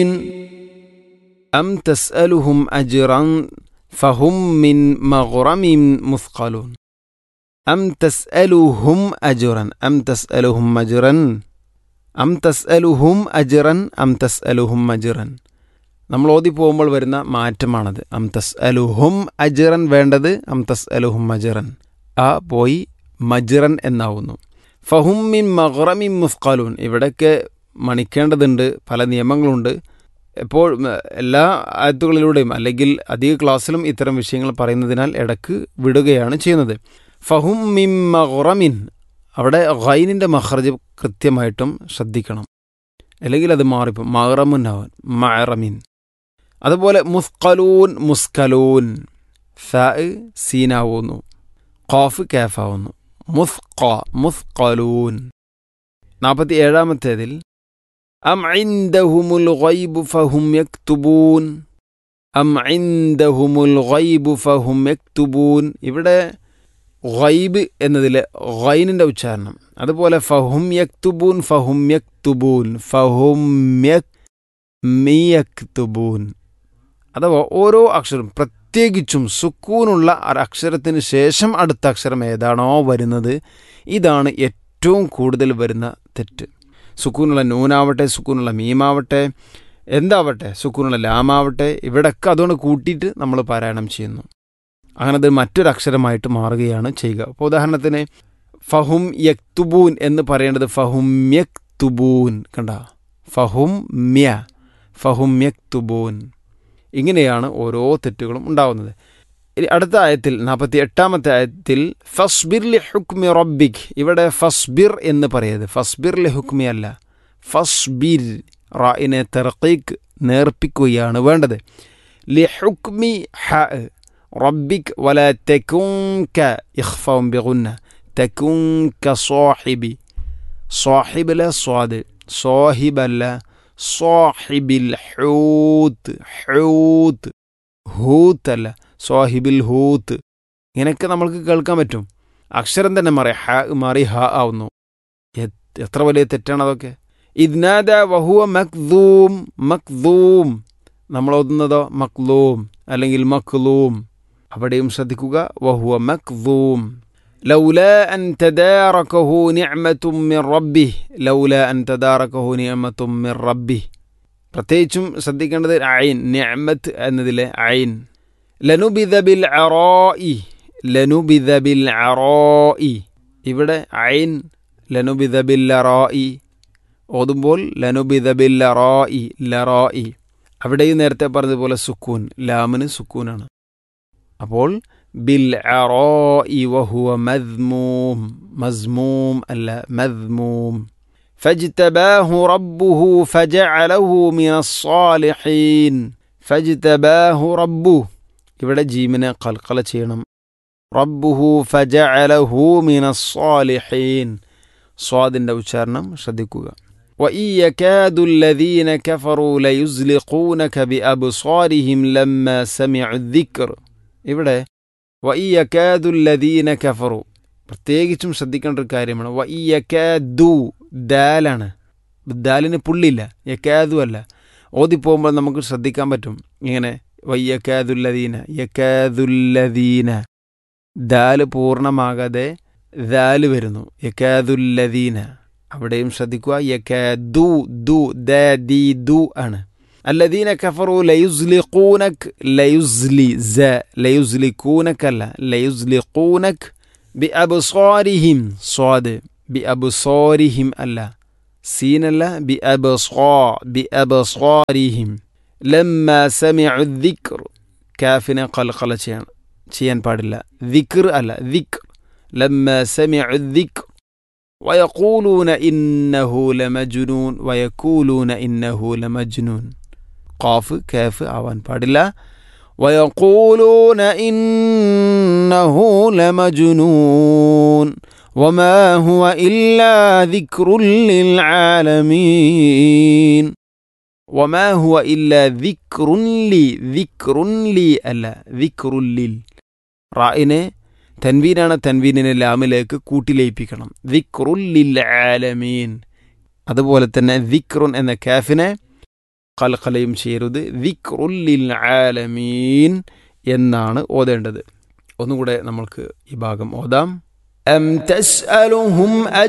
أم تسألهم أجرا فهم من مغرم مثقلون أم تسألهم أجرا أم تسألهم أجرا أم تسألهم أجرا أم تسألهم أجرا നമ്മൾ ഓതി പോകുമ്പോൾ വരുന്ന മാറ്റമാണത് അം തസ് അലുഹും അജിറൻ വേണ്ടത് അം തസ് അലുഹും അജിറൻ ആ പോയി മജിറൻ എന്നാവുന്നു ഫഹും മിൻ മഹ്റമിൻ മുസ്കാലൂൻ ഇവിടെയൊക്കെ മണിക്കേണ്ടതുണ്ട് പല നിയമങ്ങളുണ്ട് എപ്പോൾ എല്ലാ ആയത്തുകളിലൂടെയും അല്ലെങ്കിൽ അധിക ക്ലാസ്സിലും ഇത്തരം വിഷയങ്ങൾ പറയുന്നതിനാൽ ഇടക്ക് വിടുകയാണ് ചെയ്യുന്നത് ഫഹും മിൻ മഹ്റമിൻ അവിടെ ഖൈനിൻ്റെ മഹ്റജ് കൃത്യമായിട്ടും ശ്രദ്ധിക്കണം അല്ലെങ്കിൽ അത് മാറിപ്പോൾ മഹ്റമുന്നാവൻ മഹറമിൻ അതുപോലെ മുസ്കലൂൻ മുസ്കലൂൻ ഫ സീനാവുന്നു ഖാഫ് കാഫാവുന്നു മുസ്ക മുസ്കലൂൻ നാൽപ്പത്തി ഏഴാമത്തേതിൽ أم عندهم الغيب فهم يكتبون أم عندهم الغيب فهم يكتبون ഇവിടെ ഗൈബ് എന്നതിലെ ഗൈനിൻ്റെ ഉച്ചാരണം അതുപോലെ ഫഹും യക്തുബൂൻ ഫഹും യക്തുബൂൻ ഫഹും യക്തുബൂൻ അഥവാ ഓരോ അക്ഷരം പ്രത്യേകിച്ചും സുക്കൂനുള്ള അക്ഷരത്തിന് ശേഷം അടുത്ത അക്ഷരം ഏതാണോ വരുന്നത് ഇതാണ് ഏറ്റവും കൂടുതൽ വരുന്ന തെറ്റ് സുക്കൂനുള്ള നൂനാവട്ടെ സുക്കൂനുള്ള മീമാവട്ടെ എന്താവട്ടെ സുക്കൂനുള്ള ലാമാവട്ടെ ഇവിടെയൊക്കെ അതുകൊണ്ട് കൂട്ടിയിട്ട് നമ്മൾ പാരായണം ചെയ്യുന്നു അങ്ങനെ അത് മറ്റൊരക്ഷരമായിട്ട് മാറുകയാണ് ചെയ്യുക അപ്പോൾ ഉദാഹരണത്തിന് ഫഹും യക്തുബൂൻ എന്ന് പറയേണ്ടത് ഫഹും യക്തുബൂൻ കണ്ട ഫഹും മ്യ ഫഹും യക്തുബൂൻ ഇങ്ങനെയാണ് ഓരോ തെറ്റുകളും ഉണ്ടാവുന്നത് അടുത്ത ആയത്തിൽ നാൽപ്പത്തി എട്ടാമത്തെ ആയത്തിൽ ഫസ്ബിർ ലി ഹുക്മി റബ്ബിക് ഇവിടെ ഫസ്ബിർ എന്ന് പറയത് ഫസ്ബിർ ലി ഹുക്മി അല്ല ഫസ്ബിർ റായിനെ തെർക്കീക്ക് നേർപ്പിക്കുകയാണ് വേണ്ടത് ലി ഹുക്മി ഹ റബ്ബിക് വല തെക്കുങ്ക ഇഖ്ഫവും ബിഗുന്ന തെക്കുങ്ക സ്വാഹിബി സ്വാഹിബിലെ സ്വാദ് സ്വാഹിബല്ല സ്വാഹിബിൽ ഹൂത്ത് ഹൂത്ത് ഹൂത്ത് അല്ല സ്വാഹിബിൽ ഹൂത്ത് ഇങ്ങനെയൊക്കെ നമ്മൾക്ക് കേൾക്കാൻ പറ്റും അക്ഷരം തന്നെ മാറി ഹ മാറി ഹ ആവുന്നു എത്ര വലിയ തെറ്റാണ് അതൊക്കെ ഇദ്നാദ വഹുവ മക്ദൂം മക്ദൂം നമ്മൾ ഓതുന്നതോ മക്ലൂം അല്ലെങ്കിൽ മക്ലൂം അവിടെയും ശ്രദ്ധിക്കുക വഹുവ മക്ദൂം لولا أن تداركه نعمة من ربه لولا أن تداركه نعمة من ربه പ്രത്യേകിച്ചും ശ്രദ്ധിക്കേണ്ടത് ഐൻ നിഅമത്ത് എന്നതിലെ ഐൻ ലനുബിദ ബിൽ അറോഇ ലനുബിദ ബിൽ അറോഇ ഇവിടെ ഐൻ ലനുബിദ ബിൽ അറോഇ ഓതുമ്പോൾ ലനുബിദ ബിൽ അറോഇ ലറോഇ അവിടെയും നേരത്തെ പറഞ്ഞതുപോലെ സുക്കൂൻ ലാമിന് സുക്കൂനാണ് അപ്പോൾ ബിൽ അറോഇ വഹുവ മദ്മൂം മസ്മൂം അല്ല മദ്മൂം فاجتباه ربه فجعله من الصالحين فاجتباه ربه ഇവിടെ ജീമിനെ കൽക്കല ചെയ്യണം റബ്ബുഹു ഫജഅലഹു മിന സ്വാലിഹീൻ സ്വാദിൻ്റെ ഉച്ചാരണം ശ്രദ്ധിക്കുക وإن يكاد الذين كفروا ليزلقونك بأبصارهم لما سمعوا الذكر ഇവിടെ وإن يكاد الذين كفروا പ്രത്യേകിച്ചും ശ്രദ്ധിക്കേണ്ട ഒരു കാര്യമാണ് വ ഈ യക്കാദു ദാലാണ് ദാലിന് പുള്ളില്ല യക്കാദു അല്ല ഓതിപ്പോകുമ്പോൾ നമുക്ക് ശ്രദ്ധിക്കാൻ പറ്റും ഇങ്ങനെ വയ്യക്കാതുല്ലദീന യക്കാതുല്ലദീന ദാല് പൂർണ്ണമാകാതെ ദാല് വരുന്നു യക്കാതുല്ലദീന അവിടെയും ശ്രദ്ധിക്കുക യക്കാദു ദു ദ ദി ദു ആണ് الذين كفروا ليزلقونك ليزلي ز ليزلقونك لا ليزلقونك بأبصارهم صاد بأبصارهم ألا سين لا بأبصار بأبصارهم لما سمعوا الذكر كافنا قلقلة شيئا شيئا പാടില്ല ذكر ألا ذكر لما سمعوا الذكر ويقولون إنه لمجنون ويقولون إنه لمجنون قاف كاف آوان പാടില്ല ويقولون إنه لمجنون وما هو إلا ذكر للعالمين وما هو إلا ذكر لي ذكر لي ألا ذكر لل റായിനെ തൻവീനാണ് തൻവീനിനെ ലാമിലേക്ക് കൂട്ടിലയിപ്പിക്കണം ദിക്റുൽ ലിൽ ആലമീൻ അതുപോലെ തന്നെ ദിക്റുൻ എന്ന കാഫിനെ കൽക്കലയും ചെയ്യരുത് ദിക്റുല്ലിൽ ആലമീൻ എന്നാണ് ഓതേണ്ടത് ഒന്നുകൂടെ നമ്മൾക്ക് ഈ ഭാഗം ഓതാം أم تسألهم